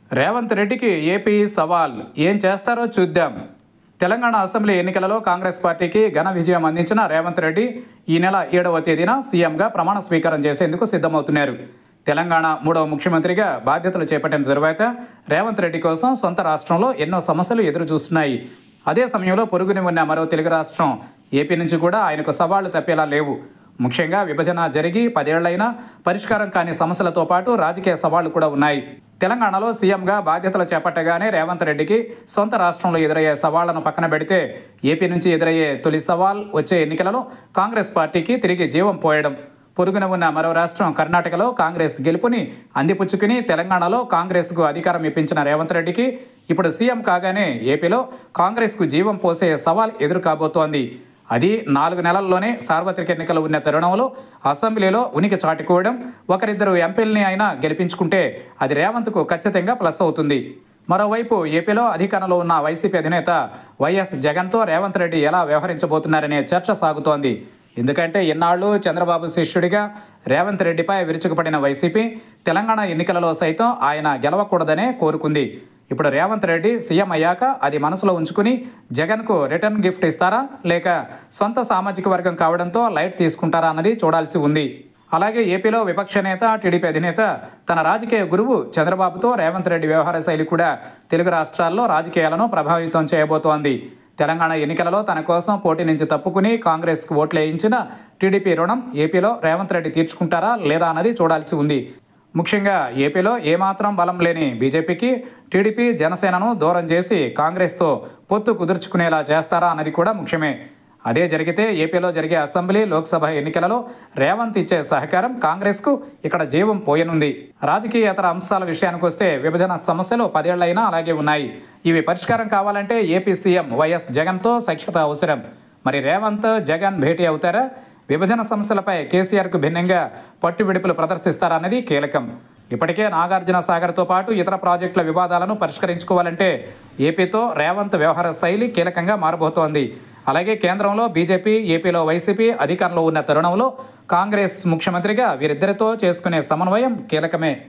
రేవంత్ రెడ్డికి ఏపీ సవాల్ ఏం చేస్తారో చూద్దాం తెలంగాణ అసెంబ్లీ ఎన్నికలలో కాంగ్రెస్ పార్టీకి ఘన విజయం అందించిన రేవంత్ రెడ్డి ఈ నెల ఏడవ తేదీన సీఎంగా ప్రమాణ స్వీకారం చేసేందుకు సిద్ధమవుతున్నారు తెలంగాణ మూడవ ముఖ్యమంత్రిగా బాధ్యతలు చేపట్టిన తరువాత రేవంత్ రెడ్డి కోసం సొంత రాష్ట్రంలో ఎన్నో సమస్యలు ఎదురు చూస్తున్నాయి అదే సమయంలో పొరుగుని ఉన్న మరో తెలుగు రాష్ట్రం ఏపీ నుంచి కూడా ఆయనకు సవాళ్లు తప్పేలా లేవు ముఖ్యంగా విభజన జరిగి పదేళ్లైనా పరిష్కారం కాని సమస్యలతో పాటు రాజకీయ సవాళ్లు కూడా ఉన్నాయి తెలంగాణలో సీఎంగా బాధ్యతలు చేపట్టగానే రేవంత్ రెడ్డికి సొంత రాష్ట్రంలో ఎదురయ్యే సవాళ్లను పక్కన పెడితే ఏపీ నుంచి ఎదురయ్యే తొలి సవాల్ వచ్చే ఎన్నికలలో కాంగ్రెస్ పార్టీకి తిరిగి జీవం పోయడం పొరుగున ఉన్న మరో రాష్ట్రం కర్ణాటకలో కాంగ్రెస్ గెలుపుని అందిపుచ్చుకుని తెలంగాణలో కాంగ్రెస్కు అధికారం ఇప్పించిన రేవంత్ రెడ్డికి ఇప్పుడు సీఎం కాగానే ఏపీలో కాంగ్రెస్కు జీవం పోసే సవాల్ ఎదురు కాబోతోంది అది నాలుగు నెలల్లోనే సార్వత్రిక ఎన్నికలు ఉన్న తరుణంలో అసెంబ్లీలో ఉనికి చాటుకోవడం ఒకరిద్దరు ఎంపీలని అయినా గెలిపించుకుంటే అది రేవంత్కు ఖచ్చితంగా ప్లస్ అవుతుంది మరోవైపు ఏపీలో అధికారంలో ఉన్న వైసీపీ అధినేత వైఎస్ జగన్తో రేవంత్ రెడ్డి ఎలా వ్యవహరించబోతున్నారనే చర్చ సాగుతోంది ఎందుకంటే ఇన్నాళ్ళు చంద్రబాబు శిష్యుడిగా రేవంత్ రెడ్డిపై విరుచుకుపడిన వైసీపీ తెలంగాణ ఎన్నికలలో సైతం ఆయన గెలవకూడదనే కోరుకుంది ఇప్పుడు రేవంత్ రెడ్డి సీఎం అయ్యాక అది మనసులో ఉంచుకుని జగన్కు రిటర్న్ గిఫ్ట్ ఇస్తారా లేక సొంత సామాజిక వర్గం కావడంతో లైట్ తీసుకుంటారా అన్నది చూడాల్సి ఉంది అలాగే ఏపీలో విపక్ష నేత టీడీపీ అధినేత తన రాజకీయ గురువు చంద్రబాబుతో రేవంత్ రెడ్డి వ్యవహార శైలి కూడా తెలుగు రాష్ట్రాల్లో రాజకీయాలను ప్రభావితం చేయబోతోంది తెలంగాణ ఎన్నికలలో తన కోసం పోటీ నుంచి తప్పుకుని కాంగ్రెస్కు ఓట్లు వేయించిన టీడీపీ రుణం ఏపీలో రేవంత్ రెడ్డి తీర్చుకుంటారా లేదా అన్నది చూడాల్సి ఉంది ముఖ్యంగా ఏపీలో ఏమాత్రం బలం లేని బీజేపీకి టీడీపీ జనసేనను దూరం చేసి కాంగ్రెస్తో పొత్తు కుదుర్చుకునేలా చేస్తారా అన్నది కూడా ముఖ్యమే అదే జరిగితే ఏపీలో జరిగే అసెంబ్లీ లోక్సభ ఎన్నికలలో రేవంత్ ఇచ్చే సహకారం కాంగ్రెస్కు ఇక్కడ జీవం పోయనుంది రాజకీయేతర అంశాల విషయానికి వస్తే విభజన సమస్యలు పదేళ్లైనా అలాగే ఉన్నాయి ఇవి పరిష్కారం కావాలంటే ఏపీ సీఎం వైఎస్ జగన్తో సఖ్యత అవసరం మరి రేవంత్ జగన్ భేటీ అవుతారా విభజన సమస్యలపై కేసీఆర్కు భిన్నంగా పట్టు విడుపులు ప్రదర్శిస్తారన్నది కీలకం ఇప్పటికే నాగార్జున సాగర్తో పాటు ఇతర ప్రాజెక్టుల వివాదాలను పరిష్కరించుకోవాలంటే ఏపీతో రేవంత్ వ్యవహార శైలి కీలకంగా మారబోతోంది అలాగే కేంద్రంలో బీజేపీ ఏపీలో వైసీపీ అధికారంలో ఉన్న తరుణంలో కాంగ్రెస్ ముఖ్యమంత్రిగా వీరిద్దరితో చేసుకునే సమన్వయం కీలకమే